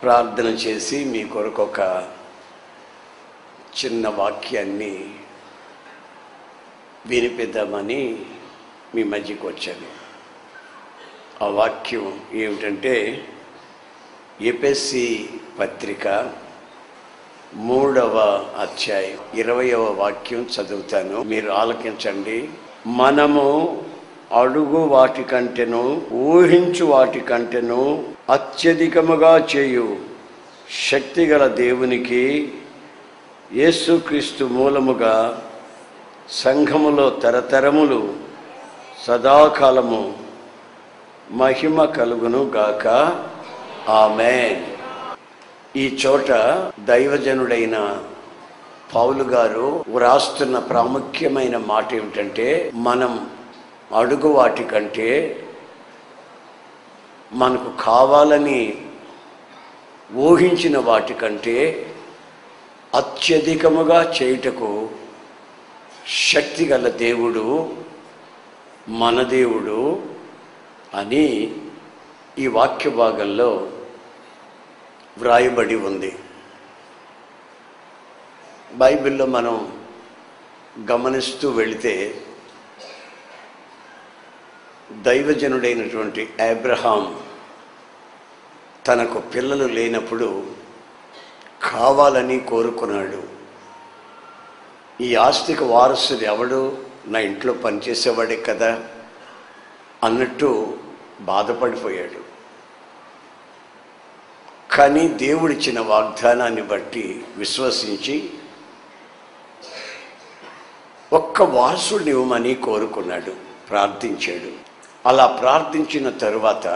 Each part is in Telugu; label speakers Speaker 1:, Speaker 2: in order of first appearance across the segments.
Speaker 1: ప్రార్థన చేసి మీ కొరకు ఒక చిన్న వాక్యాన్ని వినిపిద్దామని మీ మధ్యకు వచ్చాను ఆ వాక్యం ఏమిటంటే ఎపిఎస్సి పత్రిక మూడవ అధ్యాయం ఇరవయవ వాక్యం చదువుతాను మీరు ఆలకించండి మనము అడుగు వాటి కంటెను ఊహించు వాటి కంటెను అత్యధికముగా చేయు శక్తిగల దేవునికి యేసుక్రీస్తు మూలముగా సంఘములో తరతరములు సదాకాలము మహిమ కలుగును గాక ఆమెన్ ఈ చోట దైవజనుడైన పౌలు గారు వ్రాస్తున్న ప్రాముఖ్యమైన మాట ఏమిటంటే మనం అడుగు వాటి కంటే మనకు కావాలని ఊహించిన వాటి కంటే అత్యధికముగా చేయుటకు శక్తి గల దేవుడు మన దేవుడు అని ఈ వాక్య భాగంలో వ్రాయబడి ఉంది బైబిల్లో మనం గమనిస్తూ వెళితే దైవజనుడైనటువంటి అబ్రహాం తనకు పిల్లలు లేనప్పుడు కావాలని కోరుకున్నాడు ఈ ఆస్తికి వారసుడు ఎవడు నా ఇంట్లో పనిచేసేవాడే కదా అన్నట్టు బాధపడిపోయాడు కానీ దేవుడిచ్చిన వాగ్దానాన్ని బట్టి విశ్వసించి ఒక్క వారసుడిని ఇవ్వమని కోరుకున్నాడు ప్రార్థించాడు అలా ప్రార్థించిన తరువాత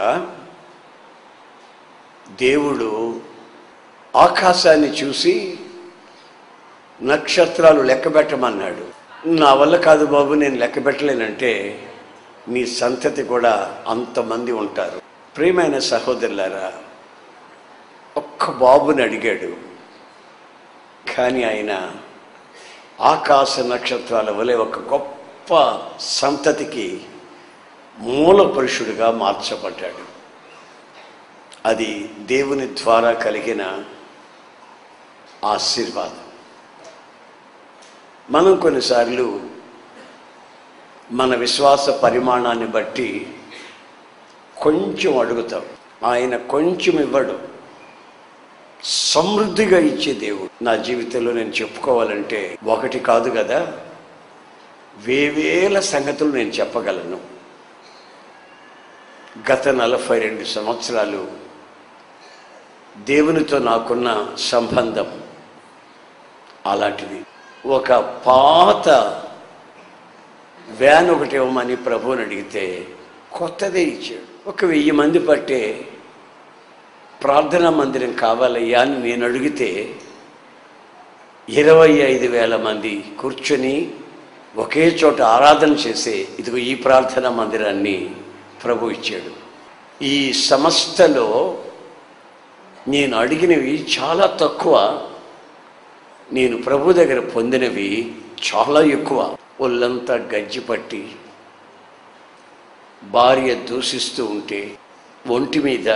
Speaker 1: దేవుడు ఆకాశాన్ని చూసి నక్షత్రాలు లెక్క పెట్టమన్నాడు నా వల్ల కాదు బాబు నేను లెక్క పెట్టలేనంటే నీ సంతతి కూడా అంతమంది ఉంటారు ప్రియమైన సహోదరులారా ఒక్క బాబుని అడిగాడు కానీ ఆయన ఆకాశ నక్షత్రాల వలె ఒక గొప్ప సంతతికి మూల పురుషుడిగా మార్చబడ్డాడు అది దేవుని ద్వారా కలిగిన ఆశీర్వాదం మనం కొన్నిసార్లు మన విశ్వాస పరిమాణాన్ని బట్టి కొంచెం అడుగుతాం ఆయన కొంచెం ఇవ్వడు సమృద్ధిగా ఇచ్చే దేవుడు నా జీవితంలో నేను చెప్పుకోవాలంటే ఒకటి కాదు కదా వేవేల సంగతులు నేను చెప్పగలను గత నలభై రెండు సంవత్సరాలు దేవునితో నాకున్న సంబంధం అలాంటిది ఒక పాత వ్యాన్ ఒకటి ఇవ్వమని ప్రభువుని అడిగితే కొత్తదే ఇచ్చాడు ఒక వెయ్యి మంది పట్టే ప్రార్థనా మందిరం కావాలయ్యా అని నేను అడిగితే ఇరవై ఐదు వేల మంది కూర్చొని ఒకే చోట ఆరాధన చేసే ఇదిగో ఈ ప్రార్థనా మందిరాన్ని ప్రభు ఇచ్చాడు ఈ సంస్థలో నేను అడిగినవి చాలా తక్కువ నేను ప్రభు దగ్గర పొందినవి చాలా ఎక్కువ ఒళ్ళంతా గజ్జి పట్టి భార్య దూషిస్తూ ఉంటే ఒంటి మీద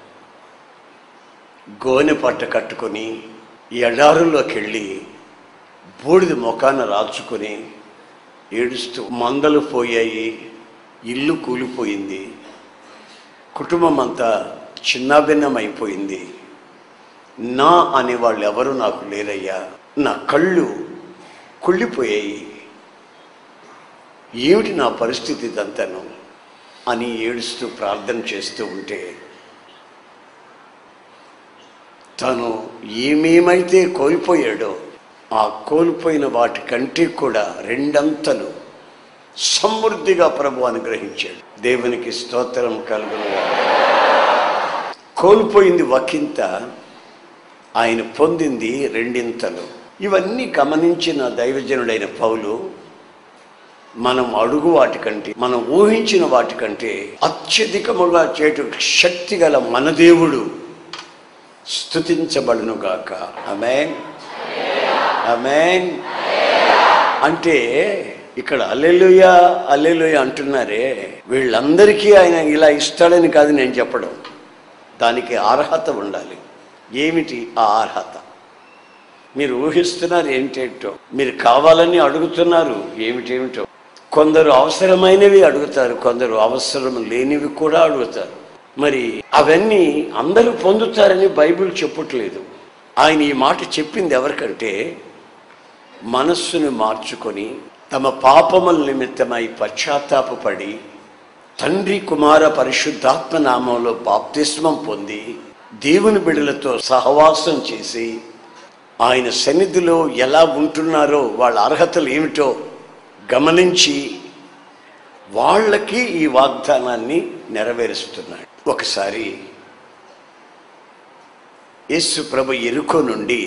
Speaker 1: గోనె పట్ట కట్టుకొని ఎడారుల్లోకి వెళ్ళి బూడిద ముఖాన రాల్చుకొని ఏడుస్తూ మందలు పోయాయి ఇల్లు కూలిపోయింది కుటుంబం అంతా చిన్నాభిన్నమైపోయింది నా అనేవాళ్ళు ఎవరు నాకు లేరయ్యా నా కళ్ళు కుళ్ళిపోయాయి ఏమిటి నా పరిస్థితి ఇదంతను అని ఏడుస్తూ ప్రార్థన చేస్తూ ఉంటే తను ఏమేమైతే కోల్పోయాడో ఆ కోల్పోయిన వాటి కంటే కూడా రెండంతలు సమృద్ధిగా ప్రభు అనుగ్రహించాడు దేవునికి స్తోత్రం కలుగును కోల్పోయింది ఒకంత ఆయన పొందింది రెండింతలు ఇవన్నీ గమనించిన దైవజనుడైన పౌలు మనం అడుగు వాటికంటే మనం ఊహించిన వాటికంటే అత్యధికముగా చేయట శక్తి గల మన దేవుడు స్థుతించబడును గాక అమెన్ అమెన్ అంటే ఇక్కడ అల్లెలుయ అల్లెలుయ అంటున్నారే వీళ్ళందరికీ ఆయన ఇలా ఇస్తాడని కాదు నేను చెప్పడం దానికి అర్హత ఉండాలి ఏమిటి ఆ అర్హత మీరు ఊహిస్తున్నారు ఏంటేంటో మీరు కావాలని అడుగుతున్నారు ఏమిటేమిటో కొందరు అవసరమైనవి అడుగుతారు కొందరు అవసరం లేనివి కూడా అడుగుతారు మరి అవన్నీ అందరూ పొందుతారని బైబిల్ చెప్పట్లేదు ఆయన ఈ మాట చెప్పింది ఎవరికంటే మనస్సును మార్చుకొని తమ పాపముల నిమిత్తమై పశ్చాత్తాపపడి తండ్రి కుమార పరిశుద్ధాత్మ నామంలో బాప్తిస్మం పొంది దేవుని బిడ్డలతో సహవాసం చేసి ఆయన సన్నిధిలో ఎలా ఉంటున్నారో వాళ్ళ అర్హతలు ఏమిటో గమనించి వాళ్ళకి ఈ వాగ్దానాన్ని నెరవేరుస్తున్నాడు ఒకసారి యేసు ప్రభు ఎరుకో నుండి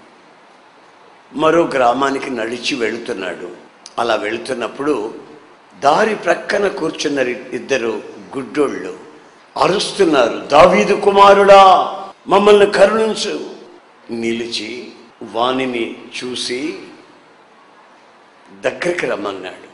Speaker 1: మరో గ్రామానికి నడిచి వెళుతున్నాడు అలా వెళుతున్నప్పుడు దారి ప్రక్కన కూర్చున్న ఇద్దరు గుడ్డోళ్ళు అరుస్తున్నారు దావీదు కుమారుడా మమ్మల్ని కరుణించు నిలిచి వానిని చూసి దగ్గరికి రమ్మన్నాడు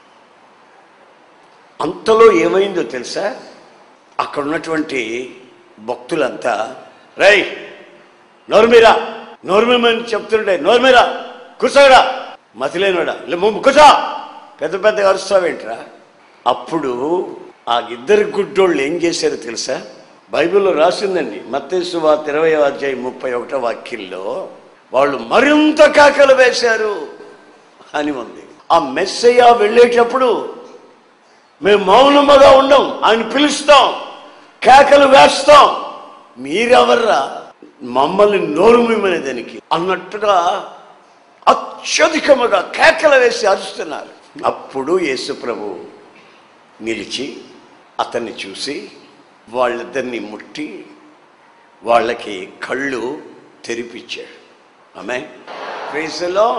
Speaker 1: అంతలో ఏమైందో తెలుసా అక్కడ ఉన్నటువంటి భక్తులంతా రై నోర్మీరా నోర్మేమని చెప్తుండే నోర్మీరా కూర్చోరా మతిలేనోడా లే ముందు కూర్చో పెద్ద పెద్ద అరుస్తావేంట్రా అప్పుడు ఆ ఇద్దరు గుడ్డోళ్ళు ఏం చేశారో తెలుసా బైబిల్లో రాసిందండి మత్తేసు వార్త ఇరవై అధ్యాయం ముప్పై ఒకటో వాక్యంలో వాళ్ళు మరింత కాకలు వేశారు అని ఉంది ఆ మెస్సయ్య వెళ్ళేటప్పుడు మేము మౌనముగా ఉండం ఆయన పిలుస్తాం కేకలు వేస్తాం మీరెవర్రా మమ్మల్ని నోరుమేమనే దానికి అన్నట్టుగా అత్యధికముగా కేకలు వేసి అరుస్తున్నారు అప్పుడు యేసు ప్రభు నిలిచి అతన్ని చూసి వాళ్ళిద్దరిని ముట్టి వాళ్ళకి కళ్ళు తెరిపించాడు ఆమె ప్రేసలో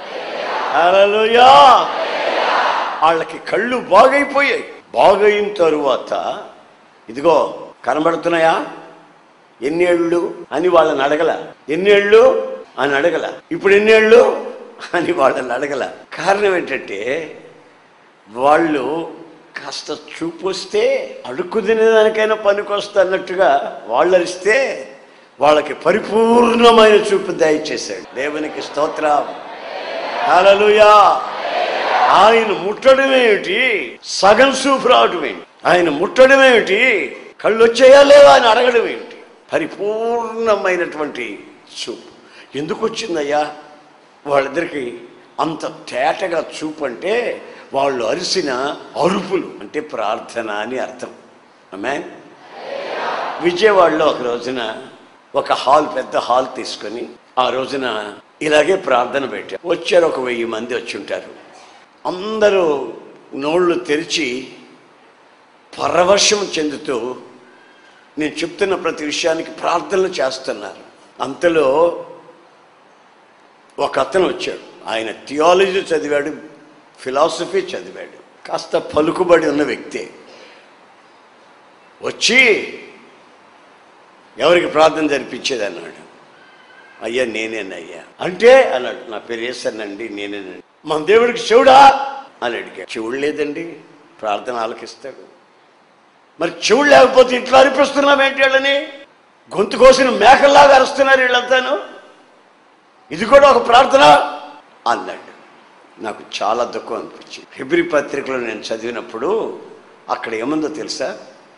Speaker 1: వాళ్ళకి కళ్ళు బాగైపోయాయి బాగైన తరువాత ఇదిగో కనబడుతున్నాయా ఎన్నేళ్ళు అని వాళ్ళని అడగల ఎన్నేళ్ళు అని అడగల ఇప్పుడు ఎన్నేళ్ళు అని వాళ్ళని అడగల కారణం ఏంటంటే వాళ్ళు కాస్త చూపు వస్తే అడుక్కు తినేదానికైనా పనికొస్తా అన్నట్టుగా వాళ్ళు అరిస్తే వాళ్ళకి పరిపూర్ణమైన చూపు దయచేశాడు దేవునికి స్తోత్రం హల్లెలూయా ఆయన ముట్టడం ఏమిటి సగం చూపు రావటం ఏంటి ఆయన ముట్టడం ఏమిటి కళ్ళు వచ్చాయా లేవా అని అడగడం ఏమిటి పరిపూర్ణమైనటువంటి చూపు ఎందుకు వచ్చిందయ్యా వాళ్ళిద్దరికి అంత తేటగా చూపు అంటే వాళ్ళు అరిసిన అరుపులు అంటే ప్రార్థన అని అర్థం ఆమె విజయవాడలో ఒక రోజున ఒక హాల్ పెద్ద హాల్ తీసుకొని ఆ రోజున ఇలాగే ప్రార్థన పెట్టారు వచ్చారు ఒక వెయ్యి మంది వచ్చి ఉంటారు అందరూ నోళ్ళు తెరిచి పరవశం చెందుతూ నేను చెప్తున్న ప్రతి విషయానికి ప్రార్థనలు చేస్తున్నారు అంతలో ఒక అతను వచ్చాడు ఆయన థియాలజీ చదివాడు ఫిలాసఫీ చదివాడు కాస్త పలుకుబడి ఉన్న వ్యక్తే వచ్చి ఎవరికి ప్రార్థన జరిపించేది అన్నాడు అయ్యా నేనేనయ్యా అంటే అన్నాడు నా పేరు వేసానండి నేనేనండి మన దేవుడికి చెవుడా అని అడిగాడు చెవుడు లేదండి ప్రార్థన ఆలకిస్తాడు మరి చెవుడు లేకపోతే ఇట్లా అరిపిస్తున్నాం ఏంటి వాళ్ళని గొంతు కోసిన మేకల్లాగా అరుస్తున్నారు వీళ్ళంతాను ఇది కూడా ఒక ప్రార్థన అన్నాడు నాకు చాలా దుఃఖం అనిపించింది ఫిబ్రి పత్రికలో నేను చదివినప్పుడు అక్కడ ఏముందో తెలుసా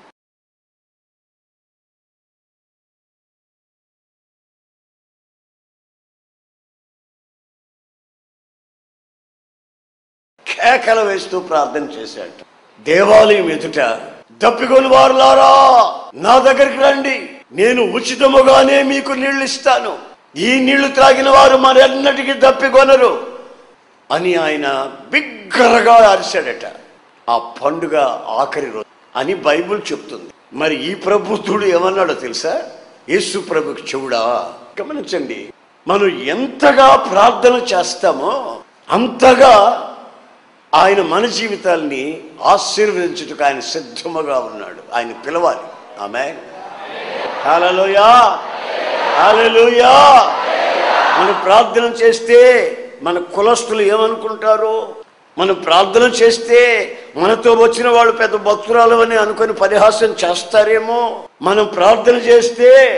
Speaker 1: కేకలు వేస్తూ ప్రార్థన చేశాడు దేవాలయం ఎదుట దప్పికొని వారులారా నా దగ్గరికి రండి నేను ఉచితముగానే మీకు నీళ్లు ఇస్తాను ఈ నీళ్లు త్రాగిన వారు మరెన్నటికీ దప్పికొనరు అని ఆయన బిగ్గరగా అరిశాడట ఆ పండుగ ఆఖరి రోజు అని బైబిల్ చెప్తుంది మరి ఈ ప్రభుత్వుడు ఏమన్నాడో తెలుసా యేసు ప్రభుకి చెవుడా గమనించండి మనం ఎంతగా ప్రార్థన చేస్తామో అంతగా ఆయన మన జీవితాల్ని ఆశీర్వదించుటకు ఆయన సిద్ధముగా ఉన్నాడు ఆయన పిలవాలి ఆమె హల్లెలూయా హల్లెలూయా మనం ప్రార్థన చేస్తే మన కులస్తులు ఏమనుకుంటారు మనం ప్రార్థన చేస్తే మనతో వచ్చిన వాళ్ళు పెద్ద భక్తురాలు అని అనుకొని పరిహాసం చేస్తారేమో మనం ప్రార్థన చేస్తే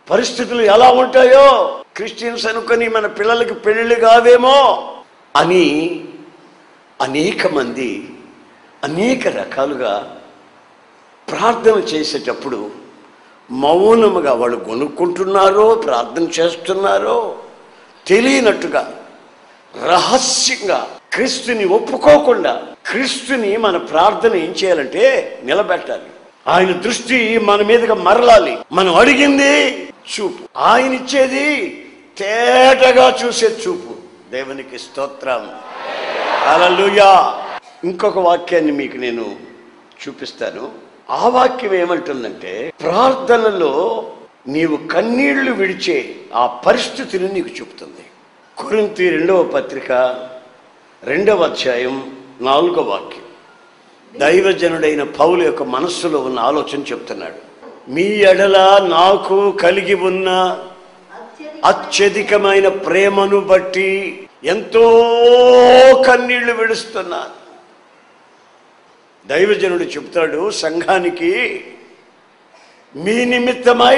Speaker 1: పరిస్థితులు ఎలా ఉంటాయో క్రిస్టియన్స్ అనుకొని మన పిల్లలకి పెళ్ళిళ్ళు కావేమో అని అనేక మంది అనేక రకాలుగా ప్రార్థన చేసేటప్పుడు మౌనముగా వాళ్ళు కొనుక్కుంటున్నారో ప్రార్థన చేస్తున్నారో తెలియనట్టుగా రహస్యంగా క్రీస్తుని ఒప్పుకోకుండా క్రీస్తుని మన ప్రార్థన ఏం చేయాలంటే నిలబెట్టాలి ఆయన దృష్టి మన మీదగా మరలాలి మనం అడిగింది చూపు ఆయన ఇచ్చేది తేటగా చూసే చూపు దేవునికి స్తోత్రం హల్లెలూయా ఇంకొక వాక్యాన్ని మీకు నేను చూపిస్తాను ఆ వాక్యం ఏమంటుందంటే ప్రార్థనలో నీవు కన్నీళ్లు విడిచే ఆ పరిస్థితిని నీకు చూపుతుంది కొరింతి రెండవ పత్రిక రెండవ అధ్యాయం నాలుగో వాక్యం దైవజనుడైన పౌలు యొక్క మనస్సులో ఉన్న ఆలోచన చెప్తున్నాడు మీ ఎడల నాకు కలిగి ఉన్న అత్యధికమైన ప్రేమను బట్టి ఎంతో కన్నీళ్లు విడుస్తున్నాను దైవజనుడు చెప్తాడు సంఘానికి మీ నిమిత్తమై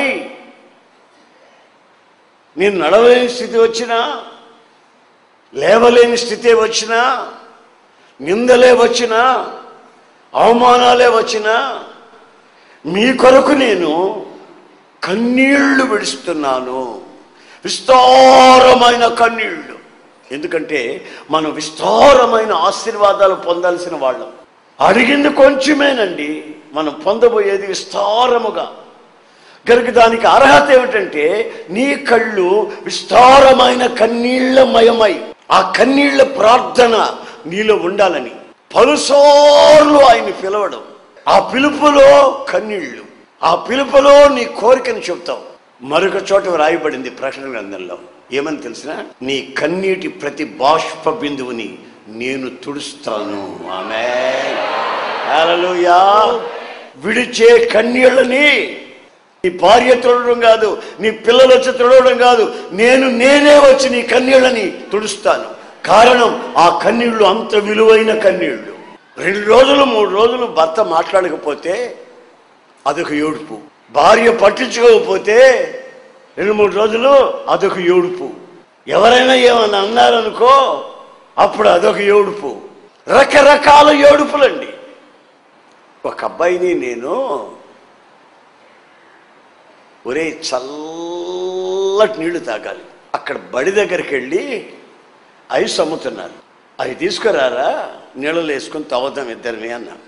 Speaker 1: నేను నడవలేని స్థితి వచ్చినా లేవలేని స్థితి వచ్చినా నిందలే వచ్చినా అవమానాలే వచ్చినా మీ కొరకు నేను కన్నీళ్లు విడుస్తున్నాను విస్తారమైన కన్నీళ్లు ఎందుకంటే మనం విస్తారమైన ఆశీర్వాదాలు పొందాల్సిన వాళ్ళం అడిగింది కొంచెమేనండి మనం పొందబోయేది విస్తారముగా కనుక దానికి అర్హత ఏమిటంటే నీ కళ్ళు విస్తారమైన కన్నీళ్లమయమై ఆ కన్నీళ్ల ప్రార్థన నీలో ఉండాలని పలుసార్లు ఆయన పిలవడం ఆ పిలుపులో కన్నీళ్లు ఆ పిలుపులో నీ కోరికను చెప్తావు మరొక చోట వ్రాయబడింది ప్రకటన గ్రంథంలో ఏమని తెలిసిన నీ కన్నీటి ప్రతి బాష్ప బిందువుని నేను తుడుస్తాను ఆమె విడిచే కన్నీళ్ళని నీ భార్య తుడవడం కాదు నీ పిల్లలు వచ్చి తుడవడం కాదు నేను నేనే వచ్చి నీ కన్నీళ్ళని తుడుస్తాను కారణం ఆ కన్నీళ్లు అంత విలువైన కన్నీళ్లు రెండు రోజులు మూడు రోజులు భర్త మాట్లాడకపోతే అదొక ఏడుపు భార్య పట్టించుకోకపోతే రెండు మూడు రోజులు అదొక ఏడుపు ఎవరైనా ఏమన్నా అన్నారనుకో అప్పుడు అదొక ఏడుపు రకరకాల ఏడుపులండి ఒక అబ్బాయిని నేను ఒరే చల్లటి నీళ్లు తాగాలి అక్కడ బడి దగ్గరికి వెళ్ళి ఐస్ అమ్ముతున్నారు అవి తీసుకురారా నీళ్ళలో వేసుకొని తాగుదాం ఇద్దరిని అన్నాను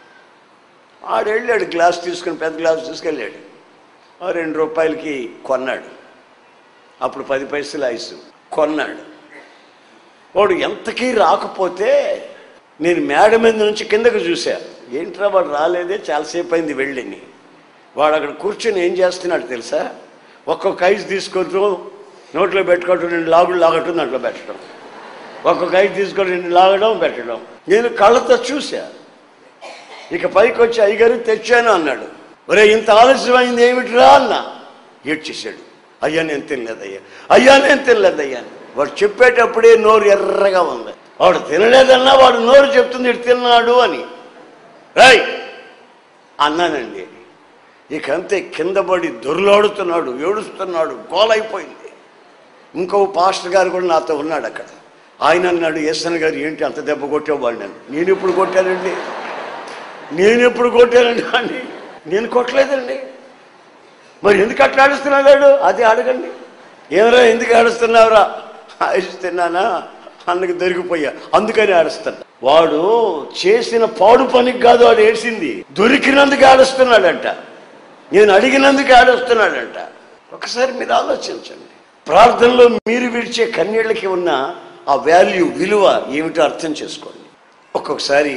Speaker 1: ఆడు వెళ్ళాడు గ్లాస్ తీసుకుని పెద్ద గ్లాస్ తీసుకెళ్ళాడు ఆ రెండు రూపాయలకి కొన్నాడు అప్పుడు పది పైసలు ఐసు కొన్నాడు వాడు ఎంతకీ రాకపోతే నేను మేడ మీద నుంచి కిందకు చూసా ఏంట్రా వాడు రాలేదే చాలాసేపు అయింది వెళ్ళిని వాడు అక్కడ కూర్చొని ఏం చేస్తున్నాడు తెలుసా ఒక్కొక్క ఐస్ తీసుకొచ్చు నోట్లో పెట్టుకోవటం రెండు లాగులు లాగటం దాంట్లో పెట్టడం ఒక్కొక్క ఐస్ తీసుకొని రెండు లాగడం పెట్టడం నేను కళ్ళతో చూసా ఇక పైకి వచ్చి అయ్యగారు తెచ్చాను అన్నాడు ఒరే ఇంత ఆలస్యమైంది ఏమిటిరా అన్న ఏడ్చేశాడు అయ్యా నేను తినలేదయ్యా అయ్యా నేను తినలేదయ్యా అని. వాడు చెప్పేటప్పుడే నోరు ఎర్రగా ఉంది వాడు తినలేదన్నా వాడు నోరు చెప్తుంది ఇటు తిన్నాడు అని రాయ్ అన్నానండి ఇక అంతే కింద పడి దొర్లాడుతున్నాడు ఏడుస్తున్నాడు గోలైపోయింది ఇంకో పాస్టర్ గారు కూడా నాతో ఉన్నాడు అక్కడ ఆయన అన్నాడు ఎస్ఎన్ గారు ఏంటి అంత దెబ్బ కొట్టేవాడు నేను నేను ఎప్పుడు కొట్టానండి నేను ఎప్పుడు కొట్టానండి అని నేను కొట్టలేదండి మరి ఎందుకు అట్లా ఆడుస్తున్నాడు అది అడగండి ఏమరా ఎందుకు ఆడుస్తున్నావురా ఆడిస్తున్నానా అన్నకి దొరికిపోయా అందుకని ఆడుస్తాను వాడు చేసిన పాడు పనికి కాదు వాడు ఏడ్చింది దొరికినందుకు ఆడుస్తున్నాడంట నేను అడిగినందుకు ఆడుస్తున్నాడంట ఒకసారి మీరు ఆలోచించండి ప్రార్థనలో మీరు విడిచే కన్నీళ్ళకి ఉన్న ఆ వాల్యూ విలువ ఏమిటో అర్థం చేసుకోండి ఒక్కొక్కసారి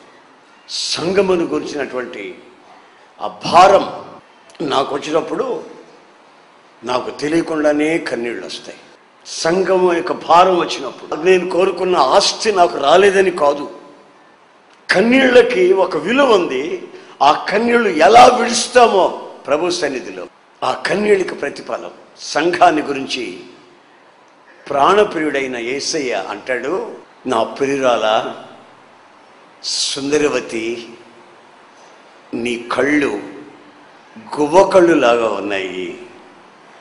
Speaker 1: సంగమును గురించినటువంటి ఆ భారం నాకు వచ్చినప్పుడు నాకు తెలియకుండానే కన్నీళ్ళు వస్తాయి సంఘం యొక్క భారం వచ్చినప్పుడు నేను కోరుకున్న ఆస్తి నాకు రాలేదని కాదు కన్నీళ్ళకి ఒక విలువ ఉంది ఆ కన్నీళ్లు ఎలా విడుస్తామో ప్రభు సన్నిధిలో ఆ కన్నీళ్ళకి ప్రతిఫలం సంఘాన్ని గురించి ప్రాణప్రియుడైన యేసయ్య అంటాడు నా ప్రియురాల సుందరవతి నీ కళ్ళు గువ్వ కళ్ళు లాగా ఉన్నాయి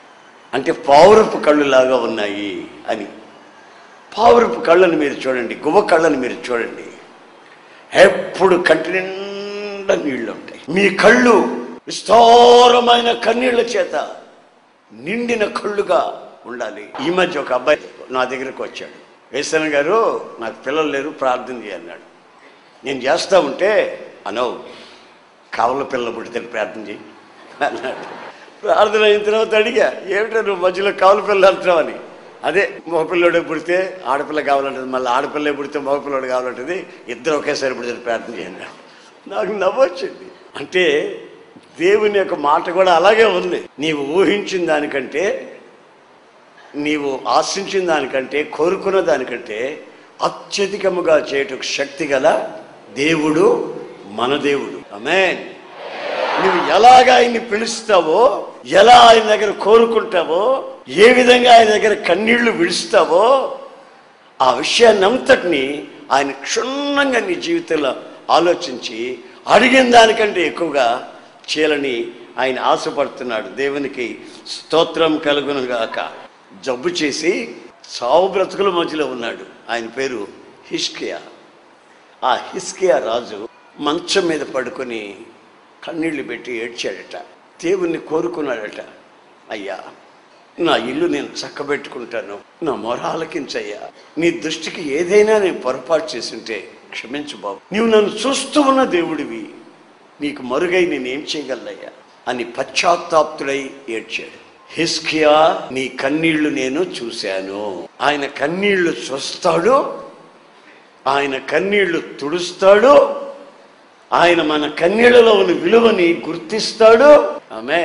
Speaker 1: అంటే పావురపు కళ్ళులాగా ఉన్నాయి అని పావురపు కళ్ళను మీరు చూడండి గువ్వ కళ్ళను మీరు చూడండి ఎప్పుడు కంటి నిండా నీళ్లు ఉంటాయి మీ కళ్ళు విస్తారమైన కన్నీళ్ల చేత నిండిన కళ్ళుగా ఉండాలి ఈ మధ్య ఒక అబ్బాయి నా దగ్గరకు వచ్చాడు వేసన గారు నాకు పిల్లలు లేరు ప్రార్థన చేయన్నాడు నేను చేస్తా ఉంటే అనవు కావల పిల్లలు పుడితే ప్రార్థన చేయి అన్నాడు ప్రార్థన అయిన తర్వాత అడిగా ఏమిటో నువ్వు మధ్యలో కావల పిల్లలు అంటున్నావు అని అదే మగపిల్లడే పుడితే ఆడపిల్ల కావాలంటది మళ్ళీ ఆడపిల్లే పుడితే మగపిల్లడు కావాలంటది ఇద్దరు ఒకేసారి పుడితే ప్రార్థన చేయండి నాకు నవ్వొచ్చింది అంటే దేవుని యొక్క మాట కూడా అలాగే ఉంది నీవు ఊహించిన దానికంటే నీవు ఆశించిన దానికంటే కోరుకున్న దానికంటే అత్యధికముగా చేయటకు శక్తి గల దేవుడు మన దేవుడు ఆమేన్ నువ్వు ఎలాగ ఆయన్ని పిలుస్తావో ఎలా ఆయన దగ్గర కోరుకుంటావో ఏ విధంగా ఆయన దగ్గర కన్నీళ్లు విడుస్తావో ఆ విషయాన్ని అంతటిని ఆయన క్షుణ్ణంగా నీ జీవితంలో ఆలోచించి అడిగిన దానికంటే ఎక్కువగా చేయాలని ఆయన ఆశపడుతున్నాడు దేవునికి స్తోత్రం కలుగునుగాక జబ్బు చేసి సావు బ్రతుకుల మధ్యలో ఉన్నాడు ఆయన పేరు హిస్కియా ఆ హిస్కియా రాజు మంచం మీద పడుకొని కన్నీళ్లు పెట్టి ఏడ్చాడట దేవుణ్ణి కోరుకున్నాడట అయ్యా నా ఇల్లు నేను చక్కబెట్టుకుంటాను నా మొర ఆలకించయ్యా నీ దృష్టికి ఏదైనా నేను పొరపాటు చేసుంటే క్షమించు బాబు నీవు నన్ను చూస్తూ ఉన్న దేవుడివి నీకు మరుగై నేనేం చేయగలయ్యా అని పశ్చాత్తాప్తుడై ఏడ్చాడు హిస్కియా నీ కన్నీళ్లు నేను చూశాను ఆయన కన్నీళ్లు చూస్తాడు ఆయన కన్నీళ్లు తుడుస్తాడు ఆయన మన కన్నీళ్లలో ఉన్న విలువని గుర్తిస్తాడు ఆమె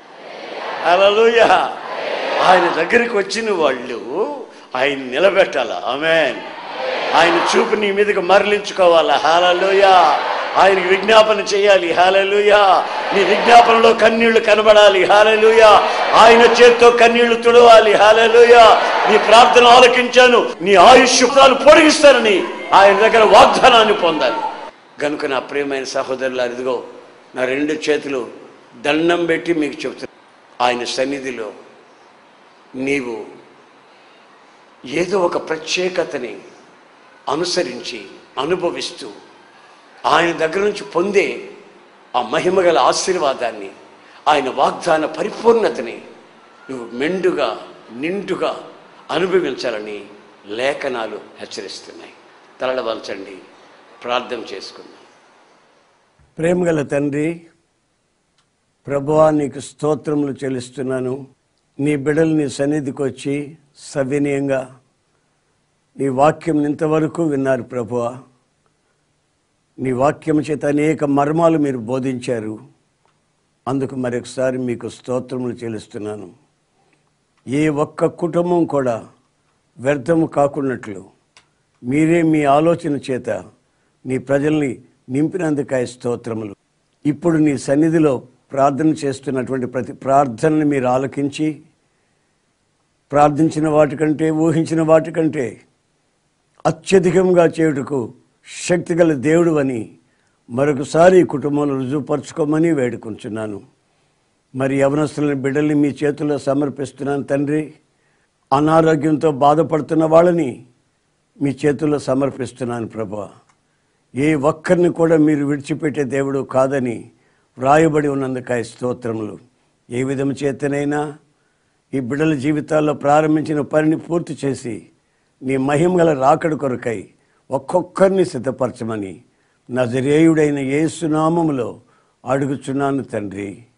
Speaker 1: అలలుయ ఆయన దగ్గరికి వచ్చిన వాళ్ళు ఆయన నిలబెట్టాల ఆమె ఆయన చూపు నీ మీదకి మరలించుకోవాలా హాలలోయ ఆయనకి విజ్ఞాపన చేయాలి హాలలుయ నీ విజ్ఞాపనలో కన్నీళ్లు కనబడాలి హాలలుయ ఆయన చేత్తో కన్నీళ్లు తుడవాలి హాలలుయ నీ ప్రార్థన ఆలకించాను నీ ఆయుష్యాలు పొడిగిస్తానని ఆయన దగ్గర వాగ్దానాన్ని పొందాలి కనుక నా ప్రియమైన సహోదరులు ఇదిగో నా రెండు చేతులు దండం పెట్టి మీకు చెప్తున్నా ఆయన సన్నిధిలో నీవు ఏదో ఒక ప్రత్యేకతని అనుసరించి అనుభవిస్తూ ఆయన దగ్గర నుంచి పొందే ఆ మహిమగల ఆశీర్వాదాన్ని ఆయన వాగ్దాన పరిపూర్ణతని నువ్వు మెండుగా నిండుగా అనుభవించాలని లేఖనాలు హెచ్చరిస్తున్నాయి తలడవలచండి ప్రార్థన చేసుకుందాం ప్రేమగల తండ్రి ప్రభువా నీకు స్తోత్రములు చెల్లిస్తున్నాను నీ బిడ్డలు నీ సన్నిధికి వచ్చి సవినయంగా నీ వాక్యం ఇంతవరకు విన్నారు ప్రభువా నీ వాక్యం చేత అనేక మర్మాలు మీరు బోధించారు అందుకు మరొకసారి మీకు స్తోత్రములు చెల్లిస్తున్నాను ఏ ఒక్క కుటుంబం కూడా వ్యర్థము కాకున్నట్లు మీరే మీ ఆలోచన చేత నీ ప్రజల్ని నింపినందుకాయ స్తోత్రములు ఇప్పుడు నీ సన్నిధిలో ప్రార్థన చేస్తున్నటువంటి ప్రతి ప్రార్థనని మీరు ఆలకించి ప్రార్థించిన వాటికంటే ఊహించిన వాటికంటే అత్యధికంగా చేయుటకు శక్తిగల దేవుడు అని మరొకసారి ఈ కుటుంబంలో రుజువుపరచుకోమని వేడుకుంటున్నాను మరి యవనస్తులని బిడ్డల్ని మీ చేతుల్లో సమర్పిస్తున్నాను తండ్రి అనారోగ్యంతో బాధపడుతున్న వాళ్ళని మీ చేతుల్లో సమర్పిస్తున్నాను ప్రభా ఏ ఒక్కరిని కూడా మీరు విడిచిపెట్టే దేవుడు కాదని వ్రాయబడి ఉన్నందుకాయ స్తోత్రములు ఏ విధం చేతనైనా ఈ బిడ్డల జీవితాల్లో ప్రారంభించిన పనిని పూర్తి చేసి నీ మహిమగల రాకడ కొరకై ఒక్కొక్కరిని సిద్ధపరచమని నజరేయుడైన యేసునామములో అడుగుచున్నాను తండ్రి